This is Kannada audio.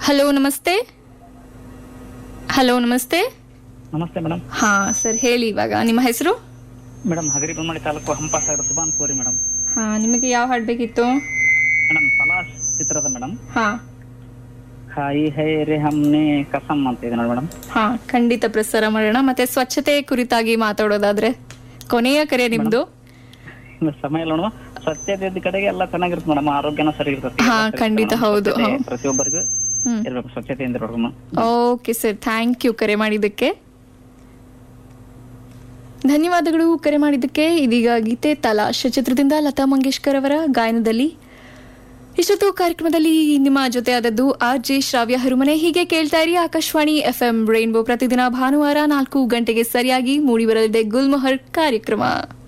ಹಲೋ ನಮಸ್ತೆ ಹಲೋ ನಮಸ್ತೆ ನಮಸ್ತೆ ಮೇಡಮ್ ಹಾ ಸರ್ ಹೇಳಿ ಇವಾಗ ನಿಮ್ಮ ಹೆಸರು ಮೇಡಮ್ ಹಗರಿ ಬೊಮ್ಮಡಿ ತಾಲೂಕು ಹಂಪಾಸಾಗರ ಸುಬಾನ್ ಕೋರಿ ಮೇಡಮ್ ಹಾ ನಿಮಗೆ ಯಾವ ಹಾಡು ಬೇಕಿತ್ತು ಮೇಡಮ್ ತಲಾಶ್ ಚಿತ್ರದ ಮೇಡಮ್ ಹಾ ಹಾಯಿ ಹೈ ರೇ ಹಮ್ನೆ ಕಸಮ್ ಅಂತ ಇದೆ ನೋಡಿ ಮೇಡಮ್ ಹಾ ಖಂಡಿತ ಪ್ರಸಾರ ಮಾಡೋಣ ಮತ್ತೆ ಸ್ವಚ್ಛತೆ ಕುರಿತಾಗಿ ಮಾತಾಡೋದಾದ್ರೆ ಕೊನೆಯ ಕರೆ ನಿಮ್ದು ಇನ್ನು ಸಮಯ ಇಲ್ಲ ನೋಡುವ ಸ್ವಚ್ಛತೆ ಇದ್ದ ಕಡೆಗೆ ಎಲ್ಲ ಚೆನ್ನಾಗಿರುತ್ತೆ ಮೇಡಮ್ ಆರೋಗ್ಯನ ಸರಿ ಇರ್ತದೆ ಹಾ, ಖಂಡಿತ ಹೌದು, ಸ್ವಚ್ಛತೆ ಹೌದು. ಪ್ರತಿಯೊಬ್ಬರಿಗೂ ಹ್ಮ್ ಇರ್ಬೇಕು ಸ್ವಚ್ಛತೆಯಿಂದ ಇರ್ಬೇಕು ಓಕೆ ಸರ್ ಥ್ಯಾಂಕ್ ಯು ಕರೆ ಮಾಡಿದ್ದಕ್ಕೆ ಧನ್ಯವಾದಗಳು ಕರೆ ಮಾಡಿದ್ದಕ್ಕೆ ಇದೀಗ ಗೀತೆ ತಲಾಶ್ ಚಿತ್ರದಿಂದ ಲತಾ ಮಂಗೇಶ್ಕರ್ ಅವರ ಗಾಯನದಲ್ಲಿ ಇಷ್ಟೊತ್ತು ಕಾರ್ಯಕ್ರಮದಲ್ಲಿ ನಿಮ್ಮ ಜೊತೆ ಆದದ್ದು ಆರ್ ಜೆ ಶ್ರಾವ್ಯ ಹರುಮನೆ ಹೀಗೆ ಕೇಳ್ತಾ ಇರಿ ಆಕಾಶವಾಣಿ ಎಫ್ ಎಂ ರೈನ್ಬೋ ಪ್ರತಿದಿನ ಭಾನುವಾರ ನಾಲ್ಕು ಗಂಟೆಗೆ ಸರಿಯಾಗಿ ಮೂಡಿಬರಲಿದೆ ಗುಲ್ಮೊಹರ್ ಕಾರ್ಯಕ್ರಮ